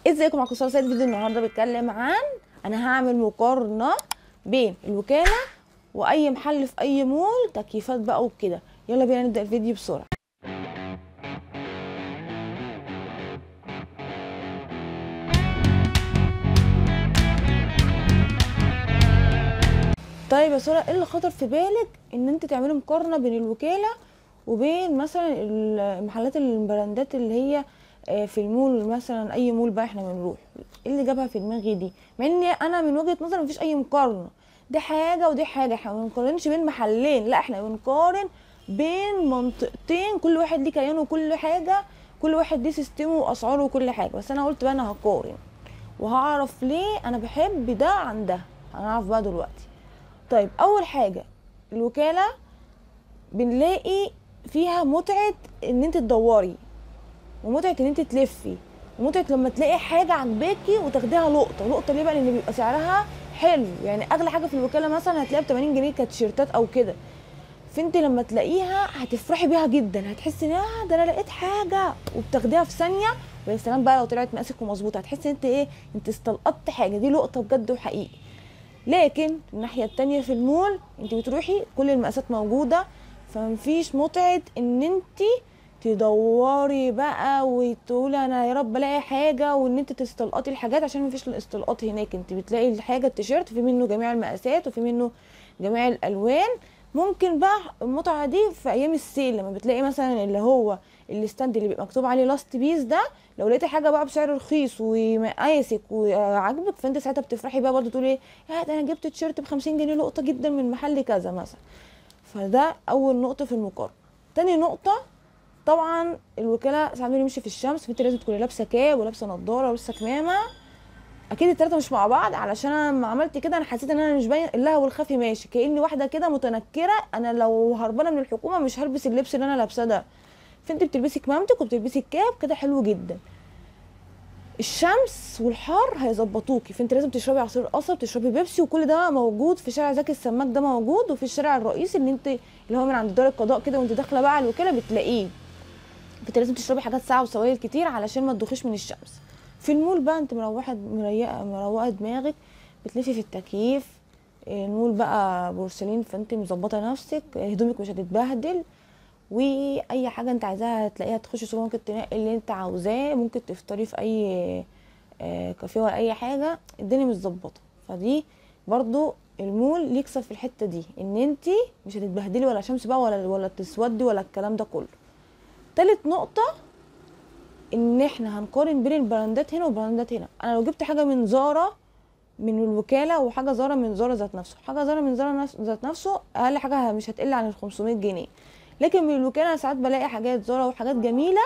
ازيكم معاكم ساره سيد فيديو النهارده بيتكلم عن انا هعمل مقارنه بين الوكاله واي محل في اي مول تكييفات بقى وكده يلا بينا نبدا الفيديو بسرعه طيب يا ساره ايه اللي خطر في بالك ان انت تعملي مقارنه بين الوكاله وبين مثلا المحلات البراندات اللي هي آه، في المول مثلا اي مول بقى احنا بنروح ايه اللي جابها في دماغي دي مع ان انا من وجهه نظري مفيش اي مقارنه دي حاجه ودي حاجه احنا ما بنقارنش بين محلين لا احنا بنقارن بين منطقتين كل واحد ليه كيانه وكل حاجه كل واحد ليه سيستمه واسعاره وكل حاجه بس انا قلت بقى انا هقارن وهعرف ليه انا بحب ده عن ده هنعرف بقى دلوقتي طيب اول حاجه الوكاله بنلاقي فيها متعه ان انت تدوري ومتعه ان انت تلفي ومتعه لما تلاقي حاجه عجباكي وتاخديها لقطه لقطه ليه بقى لان بيبقى سعرها حلو يعني اغلى حاجه في الوكاله مثلا هتلاقيها ب 80 جنيه كتيشيرتات او كده فانت لما تلاقيها هتفرحي بيها جدا هتحسي ان آه ده انا لقيت حاجه وبتاخديها في ثانيه ويا سلام بقى لو طلعت مقاسك ومظبوطه هتحسي انت ايه انت استلقطت حاجه دي لقطه بجد وحقيقي لكن الناحيه التانية في المول انت بتروحي كل المقاسات موجوده فمفيش متعه ان انت تدوري بقى وتقولي انا يا رب الاقي حاجه وان انت تستلقطي الحاجات عشان مفيش الاستلقاط هناك انت بتلاقي الحاجه التيشيرت في منه جميع المقاسات وفي منه جميع الالوان ممكن بقى المتعه دي في ايام السيل لما بتلاقي مثلا اللي هو الستاند اللي بيبقى مكتوب عليه لاست بيس ده لو لقيتي حاجه بقى بسعر رخيص ومقاسك وعاجبك فانت ساعتها بتفرحي بقى برضه تقولي يا ده انا جبت تيشيرت ب 50 جنيه لقطه جدا من محل كذا مثلا فده اول نقطه في المقارنه تاني نقطه طبعا الوكاله ساعات بنمشي في الشمس فانت لازم تكوني لابسه كاب ولابسه نضاره ولابسه كمامه اكيد التلاته مش مع بعض علشان انا لما عملت كده انا حسيت ان انا مش باين اللهو والخفي ماشي كاني واحده كده متنكره انا لو هربانه من الحكومه مش هلبس اللبس اللي انا لابساه ده فانت بتلبسي كمامتك وبتلبسي الكاب كده حلو جدا الشمس والحر هيظبطوكي فانت لازم تشربي عصير قصب تشربي بيبسي وكل ده موجود في شارع زكي السماك ده موجود وفي الشارع الرئيسي اللي انت اللي هو من عند دار القضاء كده وانت داخله بقى على الوكاله بتلاقيه فانت لازم تشربي حاجات ساقعه وسوائل كتير علشان ما تدوخيش من الشمس في المول بقى انت مروحه مريقه مروقه دماغك بتلفي في التكييف المول بقى بورسلين فانت مظبطه نفسك هدومك مش هتتبهدل واي حاجه انت عايزاها هتلاقيها تخشي سوبر ماركت تنقي اللي انت عاوزاه ممكن تفطري في اي كافيه ولا اي حاجه الدنيا متظبطه فدي برضو المول يكسب في الحته دي ان انت مش هتتبهدلي ولا شمس بقى ولا ولا تسودي ولا الكلام ده كله تالت نقطه ان احنا هنقارن بين البراندات هنا والبراندات هنا انا لو جبت حاجه من زارا من الوكاله وحاجه زارا من زارا ذات نفسه حاجه زارا من زارا ذات نفسه اقل حاجه مش هتقل عن ال 500 جنيه لكن من الوكاله انا ساعات بلاقي حاجات زارا وحاجات جميله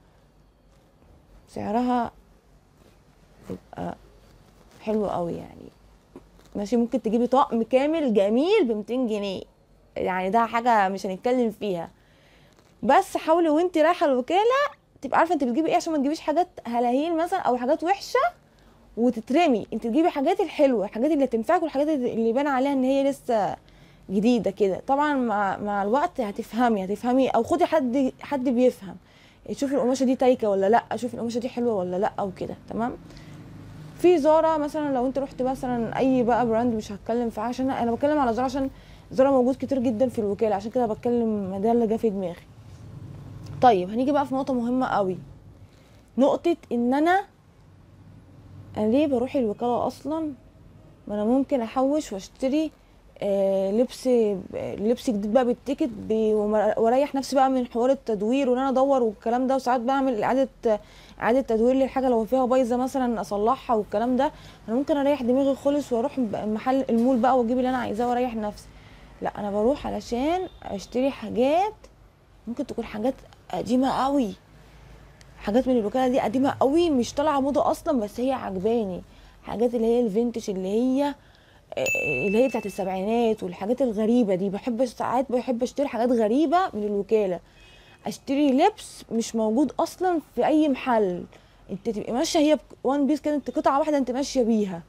سعرها بيبقى حلو قوي يعني ماشي ممكن تجيبي طقم كامل جميل ب 200 جنيه يعني ده حاجه مش هنتكلم فيها بس حاولي وانت رايحه الوكاله تبقى عارفه انت بتجيبي ايه عشان ما تجيبيش حاجات هلاهيل مثلا او حاجات وحشه وتترمي انت تجيبي حاجات الحلوه الحاجات اللي تنفعك والحاجات اللي يبان عليها ان هي لسه جديده كده طبعا مع مع الوقت هتفهمي هتفهمي او خدي حد حد بيفهم شوفي القماشه دي تايكه ولا لا شوفي القماشه دي حلوه ولا لا او كده تمام في زارا مثلا لو انت رحت مثلا اي بقى براند مش هتكلم فيه عشان انا بتكلم على زارا عشان زارا موجود كتير جدا في الوكاله عشان كده بتكلم ده اللي جه في دماغي طيب هنيجي بقى في نقطه مهمه قوي نقطه ان انا انا ليه بروح الوكاله اصلا ما انا ممكن احوش واشتري آه لبس لبس جديد بقى بالتيكت واريح نفسي بقى من حوار التدوير وان انا ادور والكلام ده وساعات بعمل اعاده اعاده تدوير للحاجه لو فيها بايظه مثلا اصلحها والكلام ده انا ممكن اريح دماغي خالص واروح محل المول بقى واجيب اللي انا عايزاه واريح نفسي لا انا بروح علشان اشتري حاجات ممكن تكون حاجات قديمه قوي حاجات من الوكاله دي قديمه قوي مش طالعه موضه اصلا بس هي عجباني حاجات اللي هي الفينتج اللي هي اللي هي بتاعت السبعينات والحاجات الغريبه دي بحب ساعات بحب اشتري حاجات غريبه من الوكاله اشتري لبس مش موجود اصلا في اي محل انت تبقي ماشيه هي وان بيس كده انت قطعه واحده انت ماشيه بيها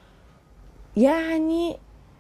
يعني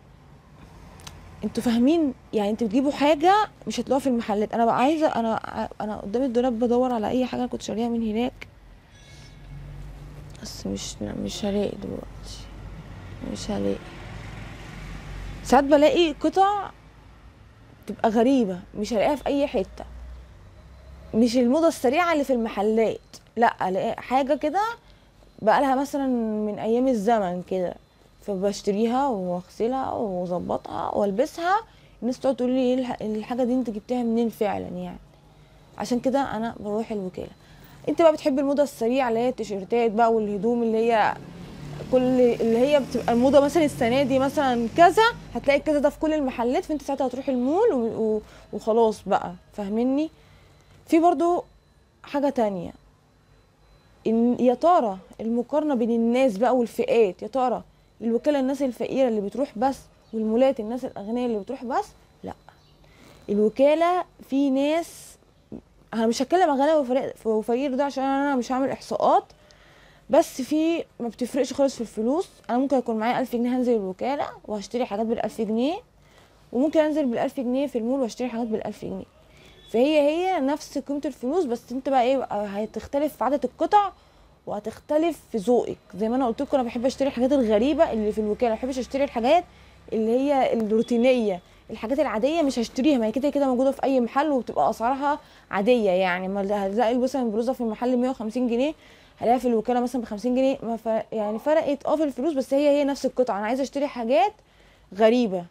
انتوا فاهمين يعني انتوا بتجيبوا حاجه مش هتلاقوها في المحلات انا بقى عايزه انا انا قدام الدولاب بدور على اي حاجه كنت شاريها من هناك بس مش مش هلاقي دلوقتي مش هلاقي ساعات بلاقي قطع تبقى غريبة مش هلاقيها في أي حتة مش الموضة السريعة اللي في المحلات لا الاقي حاجة كده بقالها مثلا من أيام الزمن كده فبشتريها واغسلها واظبطها والبسها الناس تقعد تقول لي ايه الح- الحاجة دي انت جبتها منين فعلا يعني عشان كده انا بروح الوكالة انت بقى بتحب الموضة السريعة اللي هي التيشيرتات بقى والهدوم اللي هي كل اللي هي بتبقى الموضه مثلا السنه دي مثلا كذا هتلاقي كذا ده في كل المحلات فانت ساعتها هتروح المول و... و... وخلاص بقى فاهمني في برضو حاجه تانية إن يا ترى المقارنه بين الناس بقى والفئات يا ترى الوكاله الناس الفقيره اللي بتروح بس والمولات الناس الاغنياء اللي بتروح بس لا الوكاله في ناس انا مش هتكلم عن غني وفريق- وفقير ده عشان انا مش هعمل احصاءات بس في ما بتفرقش خالص في الفلوس انا ممكن يكون معايا ألف جنيه هنزل الوكالة وهشتري حاجات بالألف جنيه وممكن انزل بالألف جنيه في المول واشتري حاجات بالألف جنيه فهي هي نفس قيمة الفلوس بس انت بقى ايه بقى هتختلف في عدد القطع وهتختلف في ذوقك زي ما انا قلت لكم انا بحب اشتري الحاجات الغريبة اللي في الوكالة ما بحبش اشتري الحاجات اللي هي الروتينية الحاجات العادية مش هشتريها ما هي كده كده موجودة في أي محل وبتبقى أسعارها عادية يعني ما هتلاقي مثلا البلوزة في المحل 150 جنيه هلاقيها في الوكاله مثلا ب 50 جنيه ما ف... يعني فرقت اه في الفلوس بس هي هي نفس القطعه انا عايزه اشتري حاجات غريبه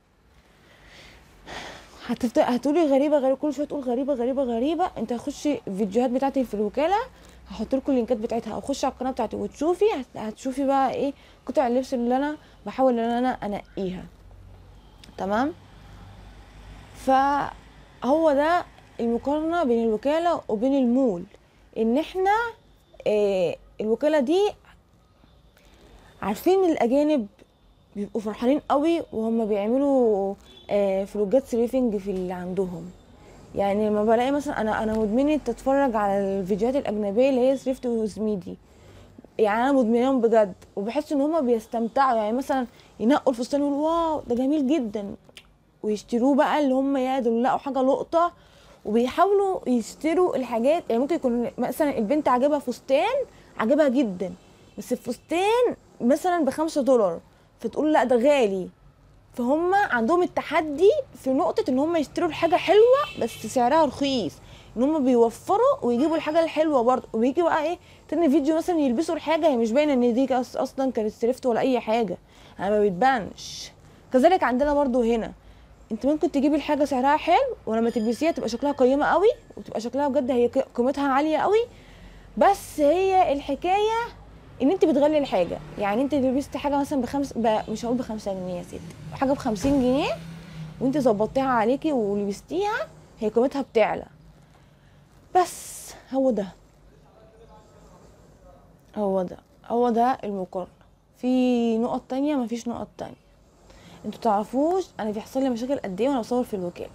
هتفت... هتقولي غريبه غريبه كل شويه تقول غريبه غريبه غريبه انت هتخشي الفيديوهات بتاعتي في الوكاله هحط لكم اللينكات بتاعتها او خشي على القناه بتاعتي وتشوفي هت... هتشوفي بقى ايه قطع اللبس اللي انا بحاول ان انا انقيها تمام فهو ده المقارنه بين الوكاله وبين المول ان احنا آه، الوكاله دي عارفين الاجانب بيبقوا فرحانين قوي وهم بيعملوا آه، فلوجات سريفنج في اللي عندهم يعني لما بلاقي مثلا انا انا مدمنه اتفرج على الفيديوهات الاجنبيه اللي هي ثريفت وزميدي يعني انا مدمناهم بجد وبحس ان هما بيستمتعوا يعني مثلا ينقوا الفستان يقولوا واو ده جميل جدا ويشتروه بقى اللي هم يا دول لقوا حاجه لقطه وبيحاولوا يشتروا الحاجات يعني ممكن يكون مثلا البنت عجبها فستان عجبها جدا بس الفستان مثلا بخمسة دولار فتقول لا ده غالي فهم عندهم التحدي في نقطة ان هم يشتروا الحاجة حلوة بس سعرها رخيص ان هم بيوفروا ويجيبوا الحاجة الحلوة برضه ويجي بقى ايه تاني فيديو مثلا يلبسوا الحاجة هي مش باينة ان دي كاس- اصلا كانت سرفت ولا اي حاجة يعني ما بتبانش كذلك عندنا برضه هنا انت ممكن تجيبي الحاجة سعرها حلو ولما تلبسيها تبقى شكلها قيمة قوي وتبقى شكلها بجد هي ق- قيمتها عالية قوي بس هي الحكاية ان انت بتغلي الحاجة يعني انت لبستي حاجة مثلا بخمس ب... مش هقول بخمسة جنيه يا ستي حاجة بخمسين جنيه وانت ظبطتيها عليكي ولبستيها هي قيمتها بتعلى بس هو ده هو ده هو ده المقارنة في نقط تانية مفيش نقط تانية انتوا تعرفوش انا بيحصل لي مشاكل قد ايه وانا بصور في الوكالة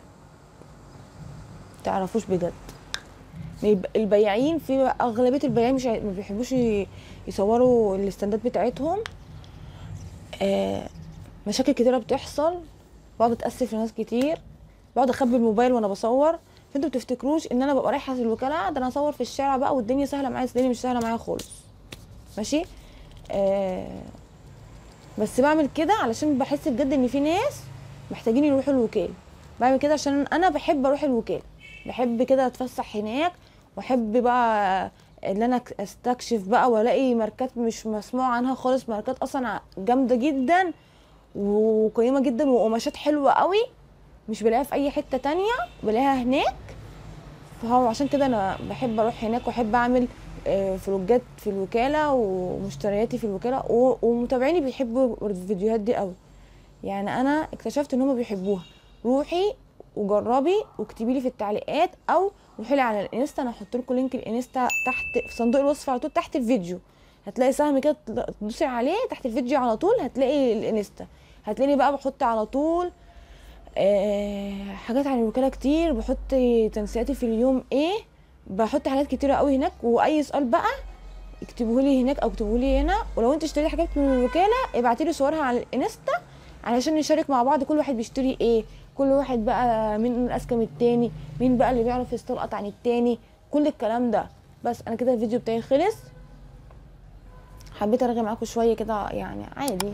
تعرفوش بجد الب- البياعين في اغلبيه البياعين مش عاي- ما بيحبوش ي- يصوروا الاستندات بتاعتهم آه مشاكل كتيره بتحصل بقعد اتاسف لناس كتير بقعد اخبي الموبايل وانا بصور فانتوا بتفتكروش ان انا ببقى رايحه الوكاله ده انا اصور في الشارع بقى والدنيا سهله معايا الدنيا مش سهله معايا خالص ماشي آه بس بعمل كده علشان بحس بجد ان في ناس محتاجين يروحوا الوكاله بعمل كده عشان انا بحب اروح الوكاله بحب كده اتفسح هناك واحب بقى ان انا أك- استكشف بقى والاقي ماركات مش مسموع عنها خالص ماركات اصلا ع- جامده جدا وقيمه جدا وقماشات حلوه قوي مش بلاقيها في اي حته تانية بلاقيها هناك فهو عشان كده انا بحب اروح هناك واحب اعمل آه، فلوجات في الوكاله ومشترياتي في الوكاله و- ومتابعيني بيحبوا الفيديوهات دي قوي يعني انا اكتشفت ان هم بيحبوها روحي وجربي واكتبي لي في التعليقات او روحي لي على الانستا انا هحط لكم لينك الانستا تحت في صندوق الوصف على طول تحت الفيديو هتلاقي سهم كده تدوسي عليه تحت الفيديو على طول هتلاقي الانستا هتلاقيني بقى بحط على طول آه، حاجات عن الوكاله كتير بحط تنسيقاتي في اليوم ايه بحط حاجات كتيره قوي هناك واي سؤال بقى اكتبوه لي هناك او اكتبوه لي هنا ولو انت اشتريت حاجات من الوكاله ابعتي لي صورها على الانستا علشان نشارك مع بعض كل واحد بيشتري ايه كل واحد بقى مين اذكى من التاني مين بقى اللي بيعرف يستلقط عن التاني كل الكلام ده بس انا كده الفيديو بتاعي خلص حبيت ارغي معاكم شويه كده يعني عادي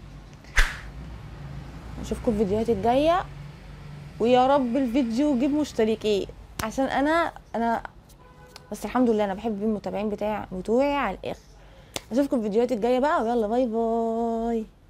اشوفكم الفيديوهات الجايه ويا رب الفيديو يجيب مشتركين عشان انا انا بس الحمد لله انا بحب المتابعين بتاع بتوعي على الاخر اشوفكم الفيديوهات الجايه بقى ويلا باي باي